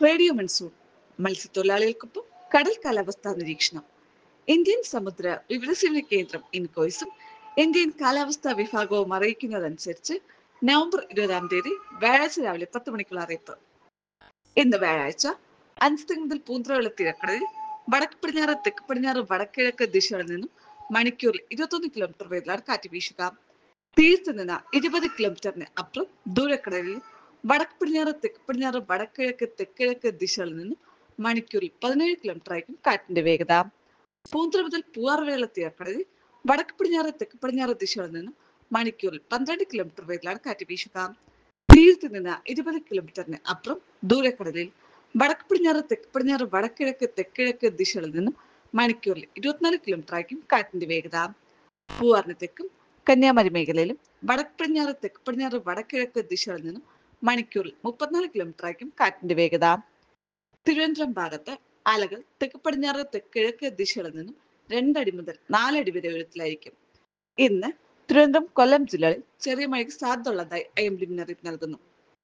radio monsoon മത്സ്യത്തൊഴിലാളികൾക്കൊപ്പം കടൽ കാലാവസ്ഥാ നിരീക്ഷണം ഇന്ത്യൻ സമുദ്ര വിവരസേവന കേന്ദ്രം ഇൻകോയ്സും ഇന്ത്യൻ കാലാവസ്ഥാ വിഭാഗവും അറിയിക്കുന്നതനുസരിച്ച് നവംബർ ഇരുപതാം തീയതി വ്യാഴാഴ്ച രാവിലെ പത്ത് മണിക്കുള്ള അറിയിപ്പ് ഇന്ന് വ്യാഴാഴ്ച അഞ്ച് മുതൽ പൂന്തറവെള്ള തീരക്കടലിൽ വടക്ക് പടിഞ്ഞാറ് തെക്ക് പടിഞ്ഞാറ് വടക്കിഴക്ക് ദിശകളിൽ നിന്നും മണിക്കൂറിൽ ഇരുപത്തൊന്ന് കിലോമീറ്റർ വേഗത്തിലാണ് കാറ്റ് വീശുക തീരത്ത് നിന്ന് ഇരുപത് കിലോമീറ്ററിന് അപ്പുറം ദൂരക്കടലിൽ വടക്ക് പടിഞ്ഞാറ് തെക്ക് പടിഞ്ഞാറ് വടക്കിഴക്ക് തെക്കിഴക്ക് ദിശകളിൽ നിന്നും മണിക്കൂറിൽ പതിനേഴ് കിലോമീറ്റർ ആയിരിക്കും കാറ്റിന്റെ വേഗത പൂന്തറ മുതൽ പൂവാറുവേള തീരക്കടലിൽ വടക്ക് പടിഞ്ഞാറ് തെക്ക് പടിഞ്ഞാറ് ദിശകളിൽ നിന്നും മണിക്കൂറിൽ പന്ത്രണ്ട് കിലോമീറ്റർ വേഗത്തിലാണ് കാറ്റ് വീശുക തീരത്ത് നിന്ന് ഇരുപത് കിലോമീറ്ററിന് അപ്പുറം ദൂരക്കടലിൽ വടക്ക് പടിഞ്ഞാറ് തെക്ക് പടിഞ്ഞാറ് വടക്കിഴക്ക് തെക്കിഴക്ക് ദിശകളിൽ നിന്നും മണിക്കൂറിൽ ഇരുപത്തിനാല് കിലോമീറ്റർ ആയിരിക്കും കാറ്റിന്റെ വേഗത പൂവാറിന് തെക്കും കന്യാകുമാരി മേഖലയിലും വടക്ക് പടിഞ്ഞാറ് തെക്ക് പടിഞ്ഞാറ് വടക്കിഴക്ക് ദിശകളിൽ നിന്നും മണിക്കൂറിൽ മുപ്പത്തിനാല് കിലോമീറ്റർ ആയിരിക്കും കാറ്റിന്റെ വേഗത തിരുവനന്തപുരം ഭാഗത്ത് അലകൾ തെക്ക് പടിഞ്ഞാറ് തെക്കിഴക്ക് ദിശകളിൽ നിന്നും രണ്ടടി മുതൽ നാലടി വരെ ഉയരത്തിലായിരിക്കും ഇന്ന് തിരുവനന്തപുരം കൊല്ലം ജില്ലകളിൽ ചെറിയ മഴയ്ക്ക് സാധ്യതയുള്ളതായി ഐ എം ഡി മുന്നറിയിപ്പ് നൽകുന്നു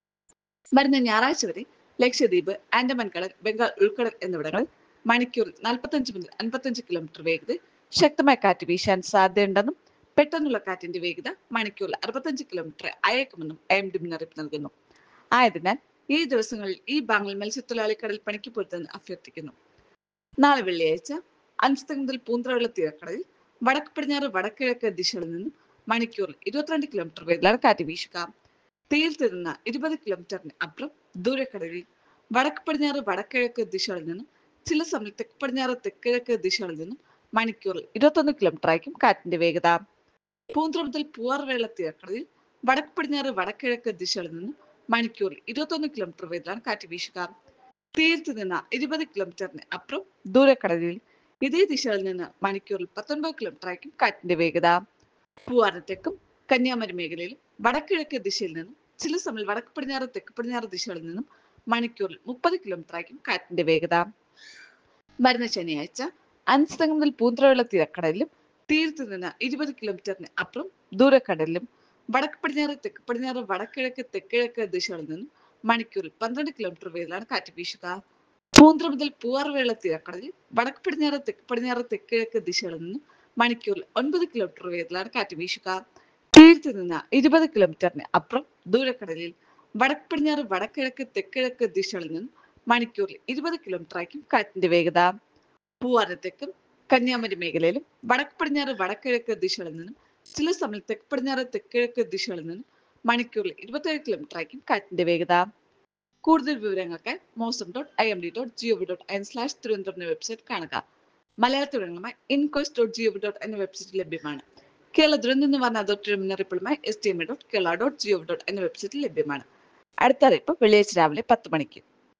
വരുന്ന ഞായറാഴ്ച വരെ ലക്ഷദ്വീപ് ആൻഡമാൻ കടൽ ബംഗാൾ ഉൾക്കടൽ എന്നിവിടങ്ങളിൽ മണിക്കൂറിൽ നാൽപ്പത്തഞ്ച് മുതൽ അൻപത്തഞ്ച് കിലോമീറ്റർ വേഗതയിൽ ശക്തമായ കാറ്റ് വീശാൻ സാധ്യതയുണ്ടെന്നും പെട്ടെന്നുള്ള കാറ്റിന്റെ വേഗത മണിക്കൂറിൽ അറുപത്തഞ്ച് കിലോമീറ്റർ അയക്കുമെന്നും ഐ എം ഡി മുന്നറിയിപ്പ് നൽകുന്നു ആയതിനാൽ ഈ ദിവസങ്ങളിൽ ഈ ബാങ്കിൽ മത്സ്യത്തൊഴിലാളി കടൽ പണിക്ക് പൊരുത്തെന്ന് അഭ്യർത്ഥിക്കുന്നു നാളെ വെള്ളിയാഴ്ച അഞ്ച് മുതൽ പൂന്തറവെള്ള തീരക്കടലിൽ വടക്ക് പടിഞ്ഞാറ് വടക്കിഴക്ക് ദിശകളിൽ നിന്നും മണിക്കൂറിൽ ഇരുപത്തിരണ്ട് കിലോമീറ്റർ വേഗത്തിലാണ് കാറ്റ് വീശുക തീരത്ത് നിന്ന് ഇരുപത് കിലോമീറ്ററിന് അപ്പുറം ദൂരക്കടലിൽ വടക്ക് പടിഞ്ഞാറ് വടക്കിഴക്ക് ദിശകളിൽ നിന്നും ചില സമയം തെക്ക് പടിഞ്ഞാറ് തെക്കിഴക്ക് ദിശകളിൽ നിന്നും മണിക്കൂറിൽ ഇരുപത്തൊന്ന് കിലോമീറ്റർ ആയിരിക്കും കാറ്റിന്റെ വേഗത പൂന്തറ മുതൽ പൂവാർവേള തീരക്കടലിൽ വടക്ക് പടിഞ്ഞാറ് വടക്കിഴക്ക് ദിശകളിൽ നിന്നും മണിക്കൂറിൽ ഇരുപത്തൊന്ന് കിലോമീറ്റർ വേഗത്തിലാണ് കാറ്റ് വീശുക തീരത്ത് നിന്ന് ഇരുപത് കിലോമീറ്ററിന് അപ്പുറം ദൂരക്കടലിൽ ഇതേ ദിശയിൽ നിന്ന് മണിക്കൂറിൽ പത്തൊൻപത് കിലോമീറ്റർ ആയിരിക്കും കാറ്റിന്റെ വേഗത പൂവാറിന് തെക്കും കന്യാകുമാരി മേഖലയിലും വടക്കിഴക്ക് ദിശയിൽ നിന്നും ചില സമയം വടക്ക് പടിഞ്ഞാറ് തെക്ക് പടിഞ്ഞാറ് ദിശകളിൽ നിന്നും മണിക്കൂറിൽ മുപ്പത് കിലോമീറ്റർ ആയിരിക്കും കാറ്റിന്റെ വേഗത വരുന്ന ശനിയാഴ്ച അഞ്ച് മുതൽ പൂന്തറവെള്ള തീരക്കടലിലും തീരത്ത് നിന്ന് ഇരുപത് കിലോമീറ്ററിന് അപ്പുറം ദൂരക്കടലിലും വടക്ക് പടിഞ്ഞാറ് തെക്ക് പടിഞ്ഞാറ് വടക്കിഴക്ക് തെക്കിഴക്ക് ദിശകളിൽ നിന്നും മണിക്കൂറിൽ പന്ത്രണ്ട് കിലോമീറ്റർ വേഗത്തിലാണ് കാറ്റ് വീശുക പൂന്തറ മുതൽ പൂവാറുവേള തീരക്കടലിൽ വടക്ക് പടിഞ്ഞാറ് തെക്ക് പടിഞ്ഞാറ് തെക്കിഴക്ക് ദിശകളിൽ നിന്നും മണിക്കൂറിൽ ഒൻപത് കിലോമീറ്റർ വേഗത്തിലാണ് കാറ്റ് വീശുക തീരത്ത് നിന്ന് ഇരുപത് കിലോമീറ്ററിന് അപ്പുറം ദൂരക്കടലിൽ വടക്ക് പടിഞ്ഞാറ് വടക്കിഴക്ക് തെക്കിഴക്ക് ദിശകളിൽ നിന്നും മണിക്കൂറിൽ ഇരുപത് കിലോമീറ്റർ ആയിരിക്കും കാറ്റിന്റെ വേഗത പൂവാറ് തെക്കും കന്യാകുമാരി മേഖലയിലും വടക്ക് പടിഞ്ഞാറ് വടക്കിഴക്ക് ദിശകളിൽ നിന്നും ചില സമയം തെക്ക് പടിഞ്ഞാറ് തെക്കിഴക്ക് ദിശകളിൽ നിന്നും മണിക്കൂറിൽ ഇരുപത്തേഴ് കിലോമീറ്റർ ആയിരിക്കും കാറ്റിന്റെ വേഗത കൂടുതൽ വിവരങ്ങൾക്ക് mausam dot I M D dot gov dot in slash Thiruvananthapuram എന്ന വെബ്സൈറ്റ് കാണുക മലയാളത്തിൽ വിവരങ്ങളുമായി ഇൻകോസ് ഡോട്ട് ജിഒവി ഡോട്ട് എന്ന വെബ്സൈറ്റ് ലഭ്യമാണ് കേരള ദുരന്ത നിവാരണ അതോറിറ്റിയുടെ മുന്നറിയിപ്പുകളുമായി S T M dot Kerala dot gov dot എന്ന വെബ്സൈറ്റിൽ ലഭ്യമാണ് അടുത്ത അറിയിപ്പ് വെള്ളിയാഴ്ച രാവിലെ പത്ത് മണിക്ക്